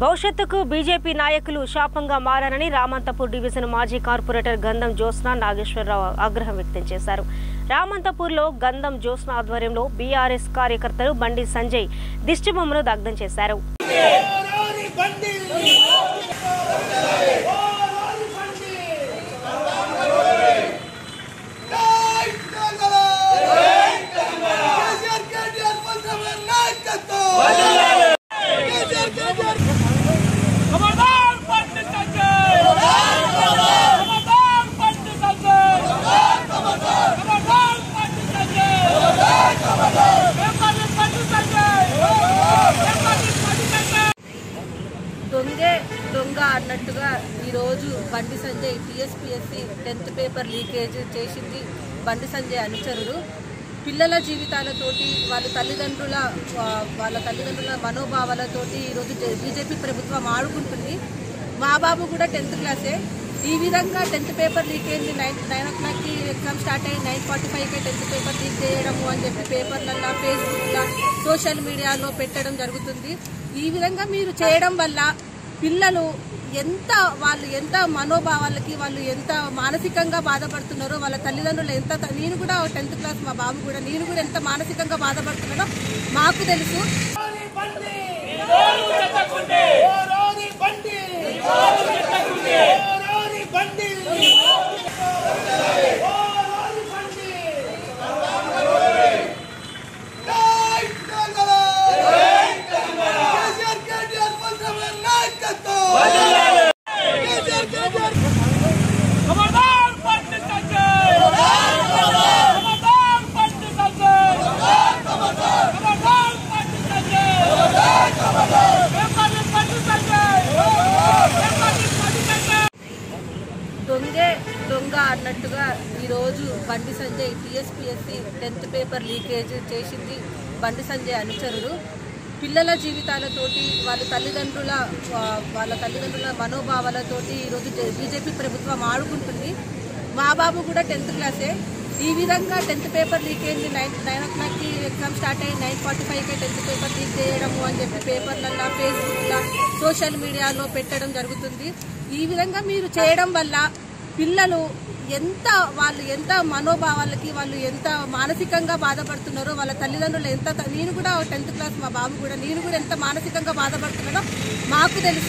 భవిష్యత్తుకు బీజేపీ నాయకులు శాపంగా మారారని రామంతపూర్ డివిజన్ మాజీ కార్పొరేటర్ గంధం జ్యోత్స్న నాగేశ్వరరావు ఆగ్రహం వ్యక్తం చేశారు రామంతపూర్లో గంధం జ్యోత్స్న ఆధ్వర్యంలో బీఆర్ఎస్ కార్యకర్తలు బండి సంజయ్ దిష్టిబొమ్మను దగ్ధం చేశారు ఓరారి బండి ఓరారి బండి జై తెలంగాణ జై తెలంగాణ కేసీఆర్ కేటీఆర్ పంచమే నాయకత్వం కేసీఆర్ కేటీఆర్ खबरदार पंडित संजय खबरदार पंडित संजय खबरदार पंडित संजय खबरदार पंडित संजय पंडित संजय దొంగే దొంగ అన్నట్టుగా ఈరోజు Bandi Sanjay TSPSC tenth paper leakage చేసింది బండి సంజయ్ అనుచరుడు పిల్లల జీవితాలతోటి వాళ్ళ తల్లిదండ్రుల వా- వాళ్ళ తల్లిదండ్రుల మనోభావాలతోటి ఈరోజు జే- బీజేపీ ప్రభుత్వం ఆడుకుంటుంది మా బాబు కూడా టెన్త్ క్లాసే ఈ విధంగా టెన్త్ పేపర్ లీక్ అయింది నైన్ నైన్ ఓ క్లాక్కి ఎగ్జామ్ స్టార్ట్ అయ్యి నైన్ ఫార్టీ ఫైవ్కి టెన్త్ పేపర్ లీక్ చేయడము అని చెప్పి పేపర్లల్లో ఫేస్బుక్లో సోషల్ మీడియాలో పెట్టడం జరుగుతుంది ఈ విధంగా మీరు చేయడం వల్ల పిల్లలు ఎంత వాళ్ళు ఎంత మనోభావాలకి వాళ్ళు ఎంత మానసికంగా బాధపడుతున్నారో వాళ్ళ తల్లిదండ్రులు ఎంత నేను కూడా టెన్త్ క్లాస్ మా బాబు కూడా నేను కూడా ఎంత మానసికంగా బాధపడుతున్నారో మాకు తెలుసు ఓరారి బండి ఓరారి బండి ఓరారి బండి ఓరారి బండి జై తెలంగాణ జై తెలంగాణ కేసీఆర్ కేటీఆర్ పంచమే నాయకత్వం కేసీఆర్ కేటీఆర్ खबरदार पंडित संजय खबरदार पंडित संजय खबरदार पंडित संजय पंडित संजय पंडित संजय దొంగే దొంగ అన్నట్టుగా ఈరోజు Bandi Sanjay TSPSC tenth paper leakage చేసింది బండి సంజయ్ అనుచరుడు పిల్లల జీవితాలతోటి వాళ్ళ తల్లిదండ్రుల వా- వాళ్ళ తల్లిదండ్రుల మనోభావాలతోటి ఈరోజు జే- బీజేపీ ప్రభుత్వం ఆడుకుంటుంది మా బాబు కూడా టెన్త్ క్లాసే ఈ విధంగా టెన్త్ పేపర్ లీక్ అయింది నైన్ నైన్ ఓ క్లాక్కి ఎగ్జామ్ స్టార్ట్ అయ్యి నైన్ ఫార్టీ ఫైవ్కి టెన్త్ పేపర్ లీక్ చేయడము అని చెప్పి పేపర్లల్లో ఫేస్బుక్లో సోషల్ మీడియాలో పెట్టడం జరుగుతుంది ఈ విధంగా మీరు చేయడం వల్ల పిల్లలు ఎంత వాళ్ళు ఎంత మనోభావాలకి వాళ్ళు ఎంత మానసికంగా బాధపడుతున్నారో వాళ్ళ తల్లిదండ్రులు ఎంత నేను కూడా టెన్త్ క్లాస్ మా బాబు కూడా నేను కూడా ఎంత మానసికంగా బాధపడుతున్నారో మాకు తెలుసు